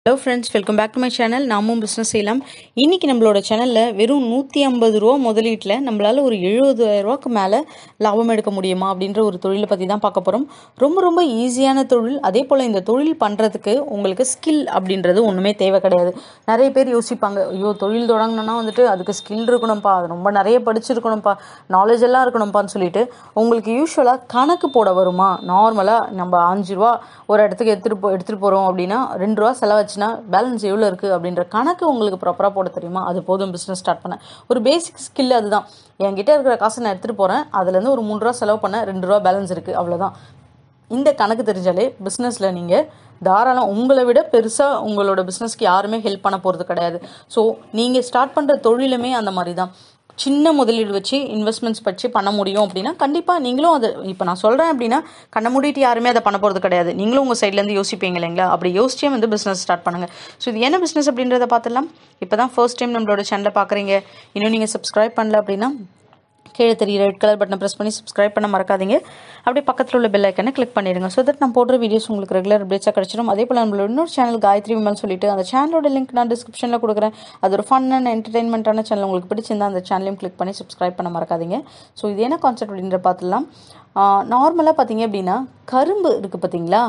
hello friends welcome back to my channel நாமும் business செய்யலாம் இன்றைக்கி நம்மளோட சேனலில் வெறும் நூற்றி ஐம்பது ரூபா முதலீட்டில் நம்மளால் ஒரு எழுபதாயிரரூவாக்கு மேலே லாபம் எடுக்க முடியுமா அப்படின்ற ஒரு தொழிலை பற்றி தான் பார்க்க போகிறோம் ரொம்ப ரொம்ப ஈஸியான தொழில் அதே போல் இந்த தொழில் பண்ணுறதுக்கு உங்களுக்கு ஸ்கில் அப்படின்றது ஒன்றுமே தேவை கிடையாது நிறைய பேர் யோசிப்பாங்க ஐயோ தொழில் தொடங்கணும்னா வந்துட்டு அதுக்கு ஸ்கில் இருக்கணும்ப்பா அது ரொம்ப நிறைய படிச்சிருக்கணும்ப்பா நாலேஜ் எல்லாம் இருக்கணும்ப்பான்னு சொல்லிட்டு உங்களுக்கு யூஸ்வலாக கணக்கு போட வருமா நார்மலாக நம்ம அஞ்சு ரூபா ஒரு இடத்துக்கு எடுத்துகிட்டு போ எடுத்துகிட்டு போகிறோம் அப்படின்னா ரெண்டு ரூபா செலவாச்சுன்னா பேலன்ஸ் எவ்வளோ இருக்குது அப்படின்ற கணக்கு உங்களுக்கு ப்ராப்பராக போட தெரியுமா அது போதும் பிஸ்னஸ் ஸ்டார்ட் பண்ண ஒரு பேசிக் ஸ்கில் அதுதான் என்கிட்ட இருக்கிற காசை நான் எடுத்துகிட்டு போகிறேன் அதுலேருந்து ஒரு மூணு ரூபா செலவு பண்ண ரெண்டு ரூபா பேலன்ஸ் இருக்குது அவ்வளோதான் இந்த கணக்கு தெரிஞ்சாலே பிஸ்னஸில் நீங்கள் தாராளம் உங்களை விட பெருசாக உங்களோட பிஸ்னஸ்க்கு யாருமே ஹெல்ப் பண்ண போகிறது கிடையாது ஸோ நீங்கள் ஸ்டார்ட் பண்ணுற தொழிலுமே அந்த மாதிரி தான் சின்ன முதலீடு வச்சு இன்வெஸ்ட்மெண்ட்ஸ் வச்சு பண்ண முடியும் அப்படின்னா கண்டிப்பாக நீங்களும் அது இப்போ நான் சொல்கிறேன் அப்படின்னா கண்ண மூடிட்டு யாருமே அதை பண்ண போகிறது கிடையாது நீங்களும் உங்கள் சைட்லேருந்து யோசிப்பீங்க இல்லைங்களா அப்படி யோசிச்சே வந்து பிஸ்னஸ் ஸ்டார்ட் பண்ணுங்கள் ஸோ இது என்ன பிஸ்னஸ் அப்படின்றத பார்த்துடலாம் இப்போ தான் ஃபர்ஸ்ட் டைம் நம்மளோட சேனலை பார்க்குறீங்க இன்னும் நீங்கள் சப்ஸ்கிரைப் பண்ணல அப்படின்னா கீழே தெரியுற ரெட் கலர் பட்டனை ப்ரெஸ் பண்ணி சப்ஸ்கிரைப் பண்ண மறக்காதீங்க அப்படியே பக்கத்தில் உள்ள பெல் ஐக்கனை கிளிக் பண்ணிடுங்க ஸோ தட் நான் போடுற வீடியோஸ் உங்களுக்கு ரெகுலர் அப்டேட்ஸாக கிடச்சிடும் அதே போல் நம்மளோட இன்னொரு சேனல் காயத்ரி விமல் சொல்லிட்டு அந்த சேனலோட லிங்க் நான் டிஸ்கிரிப்ஷனில் கொடுக்குறேன் அது ஒரு ஃபன் அண்ட் என்டர்டைன்மெண்ட்டான சேனல் உங்களுக்கு பிடிச்சிருந்தா அந்த சேனலையும் கிளிக் பண்ணி சப்ஸ்கிரைப் பண்ண மறக்காதீங்க ஸோ இது என்ன கான்செப்ட் அப்படின்ற பார்த்துலாம் நார்மலாக பார்த்தீங்க அப்படின்னா கரும்பு இருக்குது பார்த்தீங்களா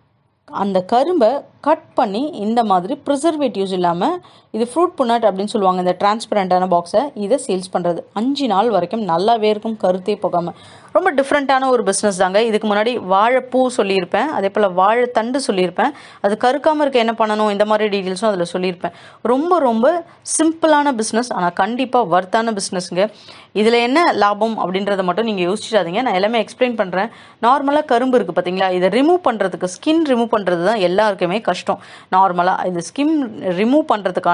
அந்த கரும்பை கட் பண்ணி இந்த மாதிரி ப்ரிசர்வேட்டிவ்ஸ் இல்லாமல் இது ஃப்ரூட் புனட் அப்படின்னு சொல்லுவாங்க இந்த டிரான்ஸ்பரண்டான பாக்ஸை இதை சேல்ஸ் பண்ணுறது அஞ்சு நாள் வரைக்கும் நல்லாவே இருக்கும் கருத்தே போகாமல் ரொம்ப டிஃப்ரெண்ட்டான ஒரு பிஸ்னஸ் தாங்க இதுக்கு முன்னாடி வாழைப்பூ சொல்லியிருப்பேன் அதே போல் வாழைத்தண்டு சொல்லியிருப்பேன் அது கருக்காமல் இருக்க என்ன பண்ணணும் இந்த மாதிரி டீட்டெயில்ஸும் அதில் சொல்லியிருப்பேன் ரொம்ப ரொம்ப சிம்பிளான பிஸ்னஸ் ஆனால் கண்டிப்பாக வர்த்தான பிஸ்னஸ்ங்க இதில் என்ன லாபம் அப்படின்றத மட்டும் நீங்கள் யோசிச்சிடாதீங்க நான் எல்லாமே எக்ஸ்பிளைன் பண்ணுறேன் நார்மலாக கரும்பு இருக்குது பார்த்தீங்களா இதை ரிமூவ் பண்ணுறதுக்கு ஸ்கின் ரிமூவ் பண்ணுறது தான் எல்லாருக்குமே கஷ்டம் நார்மலாக இது ஸ்கின் ரிமூவ் பண்ணுறதுக்கான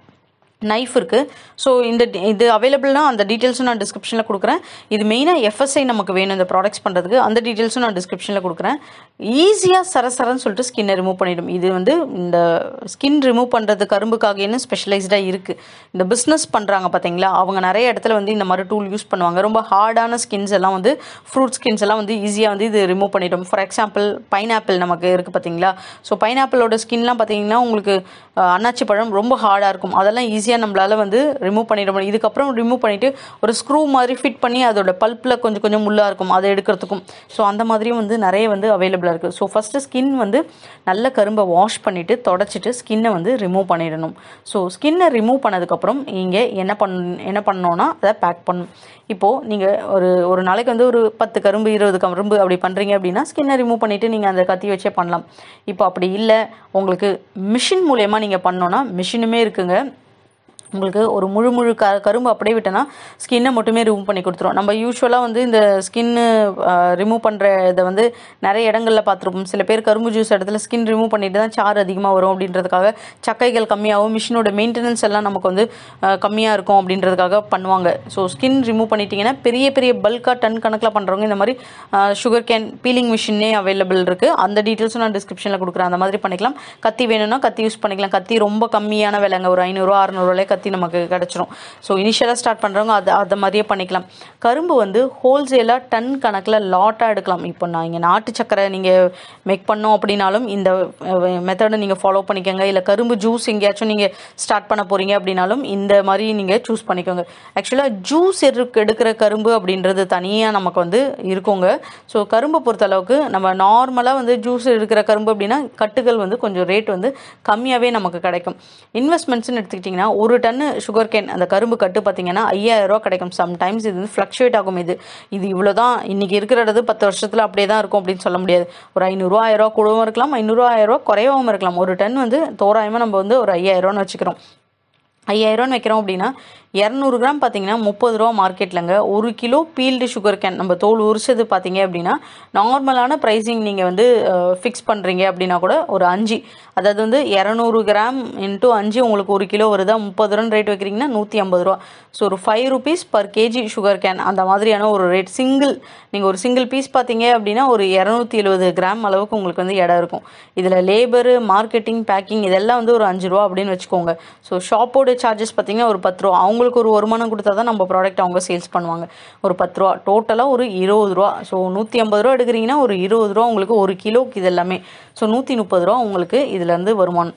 நைஃப் இருக்குது ஸோ இந்த இது அவைலபிள்னா அந்த டீட்டெயில்ஸும் நான் டிஸ்கிரிப்ஷனில் கொடுக்குறேன் இது மெயினாக எஃப்எஸ்ஐ நமக்கு வேணும் இந்த ப்ராடக்ட்ஸ் பண்ணுறதுக்கு அந்த டீட்டெயில்ஸும் நான் டிஸ்கிரிப்ஷனில் கொடுக்குறேன் ஈஸியாக சரசரன்னு சொல்லிட்டு ஸ்கின்னை ரிமூவ் பண்ணிடும் இது வந்து இந்த ஸ்கின் ரிமூவ் பண்ணுறது கரும்புக்காக என்ன ஸ்பெஷலைஸ்டாக இருக்குது இந்த பிஸ்னஸ் பண்ணுறாங்க பார்த்தீங்களா அவங்க நிறைய இடத்துல வந்து இந்த மாதிரி டூல் யூஸ் பண்ணுவாங்க ரொம்ப ஹார்டான ஸ்கின்ஸ் எல்லாம் வந்து ஃப்ரூட் ஸ்கின்ஸ் எல்லாம் வந்து ஈஸியாக வந்து இது ரிமூவ் பண்ணிடும் ஃபார் எக்ஸாம்பிள் பைனாப்பிள் நமக்கு இருக்குது பார்த்தீங்களா ஸோ பைனாப்பிளோட ஸ்கின்லாம் பார்த்தீங்கன்னா உங்களுக்கு அன்னாச்சி பழம் ரொம்ப ஹார்டாக இருக்கும் அதெல்லாம் ஈஸியாக ஈஸியாக நம்மளால் வந்து ரிமூவ் பண்ணிட முடியும் இதுக்கப்புறம் ரிமூவ் பண்ணிவிட்டு ஒரு ஸ்க்ரூ மாதிரி ஃபிட் பண்ணி அதோட பல்ப்பில் கொஞ்சம் கொஞ்சம் முள்ளாக இருக்கும் அதை எடுக்கிறதுக்கும் ஸோ அந்த மாதிரியும் வந்து நிறைய வந்து அவைலபிளாக இருக்குது ஸோ ஃபஸ்ட்டு ஸ்கின் வந்து நல்ல கரும்பை வாஷ் பண்ணிவிட்டு தொடச்சிட்டு ஸ்கின்னை வந்து ரிமூவ் பண்ணிடணும் ஸோ ஸ்கின்னை ரிமூவ் பண்ணதுக்கப்புறம் நீங்கள் என்ன பண் என்ன பண்ணோன்னா அதை பேக் பண்ணணும் இப்போது நீங்கள் ஒரு ஒரு நாளைக்கு வந்து ஒரு பத்து கரும்பு இருபது கரும்பு அப்படி பண்ணுறீங்க அப்படின்னா ஸ்கின்னை ரிமூவ் பண்ணிவிட்டு நீங்கள் அந்த கத்தி வச்சே பண்ணலாம் இப்போ அப்படி இல்லை உங்களுக்கு மிஷின் மூலயமா நீங்கள் பண்ணோன்னா மிஷினுமே இருக்குங்க உங்களுக்கு ஒரு முழு முழு க கரும்பு அப்படியே விட்டோன்னா ஸ்கின்னை மட்டுமே ரிமூவ் பண்ணி கொடுத்துரும் நம்ம யூஸ்வலாக வந்து இந்த ஸ்கின்னு ரிமூவ் பண்ணுற இதை வந்து நிறைய இடங்களில் பார்த்துருப்போம் சில பேர் கரும்பு ஜூஸ் இடத்துல ஸ்கின் ரிமூவ் பண்ணிட்டு தான் சாறு அதிகமாக வரும் அப்படின்றதுக்காக சக்கைகள் கம்மியாகும் மிஷினோட மெயின்டெனன்ஸ் எல்லாம் நமக்கு வந்து கம்மியாக இருக்கும் அப்படின்றதுக்காக பண்ணுவாங்க ஸோ ஸ்கின் ரிமூவ் பண்ணிட்டீங்கன்னா பெரிய பெரிய பல்காக டன் கணக்கில் பண்ணுறவங்க இந்த மாதிரி சுகர் கேன் பீலிங் மிஷினே அவைலபிள் இருக்குது அந்த டீட்டெயில்ஸும் நான் டிஸ்கிரிப்ஷனில் கொடுக்குறேன் அந்த மாதிரி பண்ணிக்கலாம் கத்தி வேணும்னா கத்தி யூஸ் பண்ணிக்கலாம் கத்தி ரொம்ப கம்மியான விலைங்க ஒரு ஐநூறுரூவா அறநூறுவாலே கத்தி நமக்கு கிடச்சிரும் ஸோ இனிஷியலாக ஸ்டார்ட் பண்ணுறவங்க அதை அதை மாதிரியே பண்ணிக்கலாம் கரும்பு வந்து ஹோல்சேலாக டன் கணக்கில் லாட்டாக எடுக்கலாம் இப்போ நான் இங்கே நாட்டு சக்கரை நீங்கள் மேக் பண்ணோம் அப்படின்னாலும் இந்த மெத்தடை நீங்கள் ஃபாலோ பண்ணிக்கோங்க இல்லை கரும்பு ஜூஸ் எங்கேயாச்சும் நீங்கள் ஸ்டார்ட் பண்ண போகிறீங்க அப்படின்னாலும் இந்த மாதிரி நீங்கள் சூஸ் பண்ணிக்கோங்க ஆக்சுவலாக ஜூஸ் எடுக்கிற கரும்பு அப்படின்றது தனியாக நமக்கு வந்து இருக்குங்க ஸோ கரும்பை பொறுத்தளவுக்கு நம்ம நார்மலாக வந்து ஜூஸ் எடுக்கிற கரும்பு அப்படின்னா கட்டுகள் வந்து கொஞ்சம் ரேட் வந்து கம்மியாகவே நமக்கு கிடைக்கும் இன்வெஸ்ட்மெண்ட்ஸ்னு எடுத்துக்கிட்டிங்கன்னா ஒரு டன் சுகர் கேன் அந்த கரும்பு கட்டு பார்த்தீங்கன்னா ஐயாயிரரூவா கிடைக்கும் சம்டைம்ஸ் இது வந்து ஃப்ளக்ஷுவேட் ஆகும் இது இது இவ்வளோ தான் இன்றைக்கி இருக்கிறது பத்து வருஷத்தில் அப்படியே தான் இருக்கும் அப்படின்னு சொல்ல முடியாது ஒரு ஐநூறுரூவா ஆயிரரூவா கூடவும் இருக்கலாம் ஐநூறுரூவா ஆயிரரூவா குறையவும் இருக்கலாம் ஒரு டன் வந்து தோராயமாக நம்ம வந்து ஒரு ஐயாயிரரூவான்னு வச்சுக்கிறோம் ஐயாயிரரூவான்னு வைக்கிறோம் அப்படின்னா இரநூறு கிராம் பார்த்தீங்கன்னா முப்பது ரூபா மார்க்கெட்லங்க ஒரு கிலோ பீல்டு சுகர் கேன் நம்ம தோல் உரிச்சது பார்த்தீங்க அப்படின்னா நார்மலான ப்ரைஸிங் நீங்கள் வந்து ஃபிக்ஸ் பண்ணுறீங்க அப்படின்னா கூட ஒரு அஞ்சு அதாவது வந்து இரநூறு கிராம் இன்ட்டு அஞ்சு உங்களுக்கு ஒரு கிலோ வருதா முப்பது ரூபான்னு ரேட் வைக்கிறீங்கன்னா நூற்றி ஐம்பது ரூபா ஸோ ஒரு five rupees per KG sugar cane அந்த மாதிரியான ஒரு ரேட் சிங்கிள் நீங்கள் ஒரு சிங்கிள் பீஸ் பார்த்தீங்க அப்படின்னா ஒரு இரநூத்தி எழுபது கிராம் அளவுக்கு உங்களுக்கு வந்து இடம் இருக்கும் இதில் லேபரு மார்க்கெட்டிங் பேக்கிங் இதெல்லாம் வந்து ஒரு அஞ்சு ரூபா அப்படின்னு வச்சுக்கோங்க ஸோ ஷாப்போட சார்ஜஸ் பார்த்தீங்கன்னா ஒரு பத்து ரூபா அவங்களுக்கு ஒரு வருமானம் கொடுத்தா தான் நம்ம ப்ராடக்ட் அவங்க சேல்ஸ் பண்ணுவாங்க ஒரு பத்து ரூபா டோட்டலாக ஒரு இருபது ரூபா ஸோ நூற்றி ஐம்பது ரூபா எடுக்கிறீங்கன்னா ஒரு இருபது ரூபா உங்களுக்கு ஒரு கிலோக்கு இது எல்லாமே ஸோ நூற்றி முப்பது ரூபா உங்களுக்கு இதுலேருந்து வருமானம்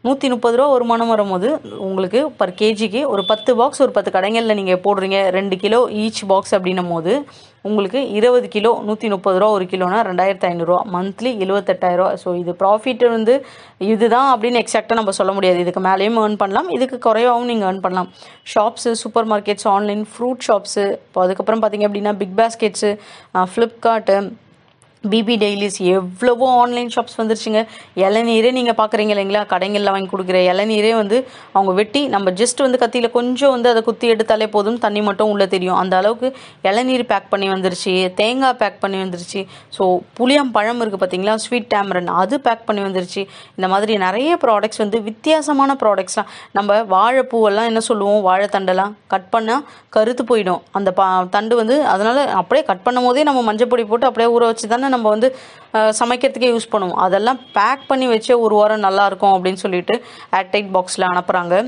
நூற்றி முப்பது ரூபா வருமானம் வரும்போது உங்களுக்கு பர் கேஜிக்கு ஒரு பத்து பாக்ஸ் ஒரு பத்து கடைகளில் நீங்கள் போடுறீங்க ரெண்டு கிலோ ஈச் பாக்ஸ் அப்படின்னும் போது உங்களுக்கு இருபது கிலோ நூற்றி முப்பது ரூபா ஒரு கிலோனா ரெண்டாயிரத்து ஐநூறுரூவா மந்த்லி எழுபத்தெட்டாயிரரூவா ஸோ இது ப்ராஃபிட் வந்து இதுதான் அப்படின்னு எக்ஸாக்டாக நம்ம சொல்ல முடியாது இதுக்கு மேலேயும் ஏர்ன் பண்ணலாம் இதுக்கு குறைவாகவும் நீங்கள் ஏர்ன் பண்ணலாம் shops super markets online fruit shops இப்போ அதுக்கப்புறம் பார்த்தீங்க அப்படின்னா big baskets Flipkart BB dailies எவ்வளவோ ஆன்லைன் ஷாப்ஸ் வந்துருச்சுங்க இளநீரே நீங்கள் பார்க்குறீங்க இல்லைங்களா கடைகளில் வாங்கி கொடுக்குற இளநீரே வந்து அவங்க வெட்டி நம்ம ஜஸ்ட் வந்து கத்தியில் கொஞ்சம் வந்து அதை குத்தி எடுத்தாலே போதும் தண்ணி மட்டும் உள்ளே தெரியும் அந்த அளவுக்கு இளநீர் பேக் பண்ணி வந்துருச்சு தேங்காய் பேக் பண்ணி வந்துருச்சு ஸோ புளியம் பழம் இருக்குது பார்த்தீங்களா ஸ்வீட் டேமரன் அது பேக் பண்ணி வந்துருச்சு இந்த மாதிரி நிறைய ப்ராடக்ட்ஸ் வந்து வித்தியாசமான ப்ராடக்ட்ஸ்லாம் நம்ம வாழைப்பூவெல்லாம் என்ன சொல்லுவோம் வாழைத்தண்டெல்லாம் கட் பண்ணால் கருத்து போயிடும் அந்த பா தண்டு வந்து அதனால் அப்படியே கட் பண்ணும் போதே நம்ம மஞ்சள் பொடி போட்டு அப்படியே ஊற வச்சு தானே நம்ம வந்து அஹ், சமைக்கிறதுக்கே யூஸ் பண்ணுவோம் அதெல்லாம் பேக் பண்ணி வச்சு ஒரு வாரம் நல்லா இருக்கும் அப்படின்னு சொல்லிட்டு ஏர்டைட் பாக்ஸில் அனுப்புகிறாங்க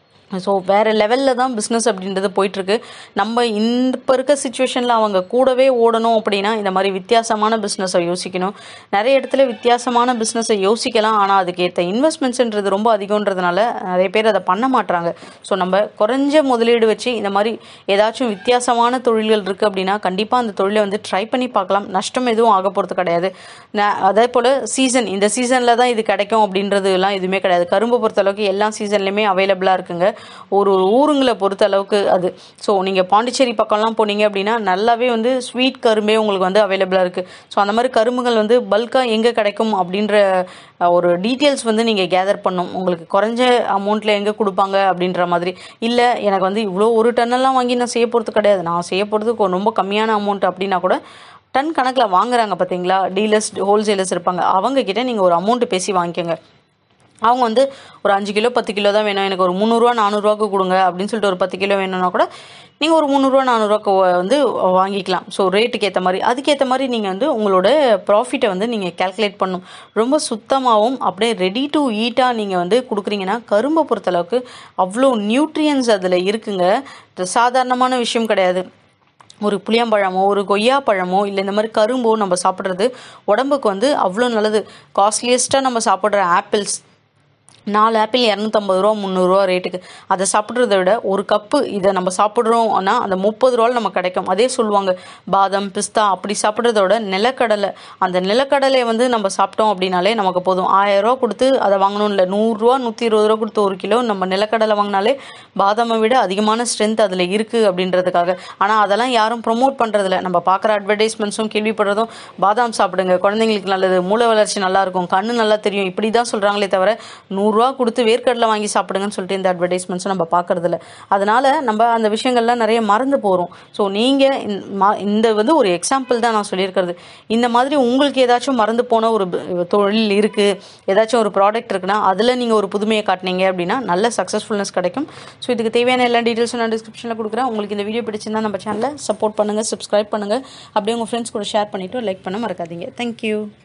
ஸோ வேறு லெவலில் தான் பிஸ்னஸ் அப்படின்றது போயிட்டுருக்கு நம்ம இந்த இப்போ இருக்க சுச்சுவேஷனில் அவங்க கூடவே ஓடணும் அப்படின்னா இந்த மாதிரி வித்தியாசமான பிஸ்னஸை யோசிக்கணும் நிறைய இடத்துல வித்தியாசமான பிஸ்னஸை யோசிக்கலாம் ஆனால் அதுக்கு ஏற்ற இன்வெஸ்ட்மெண்ட்ஸ்ன்றது ரொம்ப அதிகன்றதுனால நிறைய பேர் அதை பண்ண மாட்றாங்க ஸோ நம்ம குறைஞ்ச முதலீடு வச்சு இந்த மாதிரி ஏதாச்சும் வித்தியாசமான தொழில்கள் இருக்குது அப்படின்னா கண்டிப்பாக அந்த தொழிலை வந்து ட்ரை பண்ணி பார்க்கலாம் நஷ்டம் எதுவும் ஆக போகிறது கிடையாது ந- அதே போல் சீசன் இந்த சீசனில் தான் இது கிடைக்கும் அப்படின்றது எல்லாம் எதுவுமே கிடையாது கரும்பு பொறுத்தளவுக்கு எல்லா சீசன்லையுமே அவைலபிளாக இருக்குங்க ஒரு ஒரு ஊருங்களை பொறுத்த அளவுக்கு அது ஸோ நீங்கள் பாண்டிச்சேரி பக்கம்லாம் போனீங்க அப்படின்னா நல்லாவே வந்து ஸ்வீட் கரும்பே உங்களுக்கு வந்து அவைலபிளாக இருக்குது ஸோ அந்த மாதிரி கரும்புகள் வந்து பல்காக எங்கே கிடைக்கும் அப்படின்ற அஹ், ஒரு டீட்டெயில்ஸ் வந்து நீங்கள் கேதர் பண்ணும் உங்களுக்கு குறைஞ்ச அமௌண்ட்டில் எங்கே கொடுப்பாங்க அப்படின்ற மாதிரி இல்லை எனக்கு வந்து இவ்வளோ ஒரு டன்னெல்லாம் வாங்கி நான் செய்ய போகிறது கிடையாது நான் செய்ய போகிறது ரொம்ப கம்மியான அமௌண்ட் அப்படின்னா கூட டன் கணக்கில் வாங்குறாங்க பார்த்தீங்களா டீலர்ஸ் ஹோல்சேலர்ஸ் இருப்பாங்க அவங்க கிட்ட நீங்கள் ஒரு அமௌண்ட்டு பேசி வாங்கிக்கோங்க அவங்க வந்து ஒரு அஞ்சு கிலோ பத்து கிலோ தான் வேணும் எனக்கு ஒரு முந்நூறுரூவா நானூறுரூவாக்கு கொடுங்க அப்படின்னு சொல்லிட்டு ஒரு பத்து கிலோ வேணும்னா கூட நீங்கள் ஒரு முந்நூறுரூவா நானூறுரூவாக்கு வந்து வாங்கிக்கலாம் ஸோ ரேட்டுக்கு ஏற்ற மாதிரி அதுக்கேற்ற மாதிரி நீங்கள் வந்து உங்களோட ப்ராஃபிட்டை வந்து நீங்கள் கேல்குலேட் பண்ணணும் ரொம்ப சுத்தமாகவும் அப்படியே ரெடி டு ஈட்டாக நீங்கள் வந்து கொடுக்குறீங்கன்னா கரும்பை பொறுத்தளவுக்கு அவ்வளோ நியூட்ரியன்ஸ் அதில் இருக்குங்க இது சாதாரணமான விஷயம் கிடையாது ஒரு புளியம்பழமோ ஒரு கொய்யாப்பழமோ இல்லை இந்த மாதிரி கரும்போ நம்ம சாப்பிட்றது உடம்புக்கு வந்து அவ்வளோ நல்லது காஸ்ட்லியஸ்ட்டாக நம்ம சாப்பிட்ற ஆப்பிள்ஸ் நாலு ஆப்பிள் இரநூத்தம்பது ரூபா முந்நூறுரூவா ரேட்டுக்கு அதை சாப்பிட்றத விட ஒரு கப்பு இதை நம்ம சாப்பிட்றோம்னா அந்த முப்பது ரூபாவில் நமக்கு கிடைக்கும் அதே சொல்லுவாங்க பாதாம் பிஸ்தா அப்படி சாப்பிட்றத விட நிலக்கடலை அந்த நிலக்கடலையை வந்து நம்ம சாப்பிட்டோம் அப்படின்னாலே நமக்கு போதும் ஆயிரம் ரூபா கொடுத்து அதை வாங்கணும் இல்லை நூறுரூவா நூற்றி இருபது ரூபா கொடுத்து ஒரு கிலோ நம்ம நிலக்கடலை வாங்கினாலே பாதாமை விட அதிகமான ஸ்ட்ரென்த் அதில் இருக்குது அப்படின்றதுக்காக ஆனால் அதெல்லாம் யாரும் ப்ரொமோட் பண்ணுறதில்ல நம்ம பார்க்குற அட்வர்டைஸ்மெண்ட்ஸும் கேள்விப்படுறதும் பாதாம் சாப்பிடுங்க குழந்தைங்களுக்கு நல்லது மூளை வளர்ச்சி நல்லா இருக்கும் கண்ணு நல்லா தெரியும் இப்படி தான் சொல்கிறாங்களே தவிர நூறுரூவா கொடுத்து வேர்க்கடலை வாங்கி சாப்பிடுங்கன்னு சொல்லிட்டு இந்த அட்வர்டைஸ்மெண்ட்ஸும் நம்ம பார்க்கறதில்ல அதனால நம்ம அந்த விஷயங்கள்லாம் நிறைய மறந்து போகிறோம் ஸோ நீங்கள் இந்த வந்து ஒரு எக்ஸாம்பிள் தான் நான் சொல்லியிருக்கிறது இந்த மாதிரி உங்களுக்கு ஏதாச்சும் மறந்து போன ஒரு ப- தொழில் இருக்குது ஏதாச்சும் ஒரு ப்ராடக்ட் இருக்குன்னா அதில் நீங்கள் ஒரு புதுமையை காட்டினீங்க அப்படின்னா நல்ல சக்ஸஸ்ஃபுல்னஸ் கிடைக்கும் ஸோ இதுக்கு தேவையான எல்லா டீட்டெயில்ஸும் நான் டிஸ்கிரிப்ஷனில் கொடுக்குறேன் உங்களுக்கு இந்த வீடியோ பிடிச்சிருந்தா நம்ம சேனலை சப்போர்ட் பண்ணுங்கள் சப்ஸ்கிரைப் பண்ணுங்கள் அப்படியே உங்கள் ஃப்ரெண்ட்ஸ் கூட ஷேர் பண்ணிவிட்டு லைக் பண்ண மறக்காதீங்க தேங்க்யூ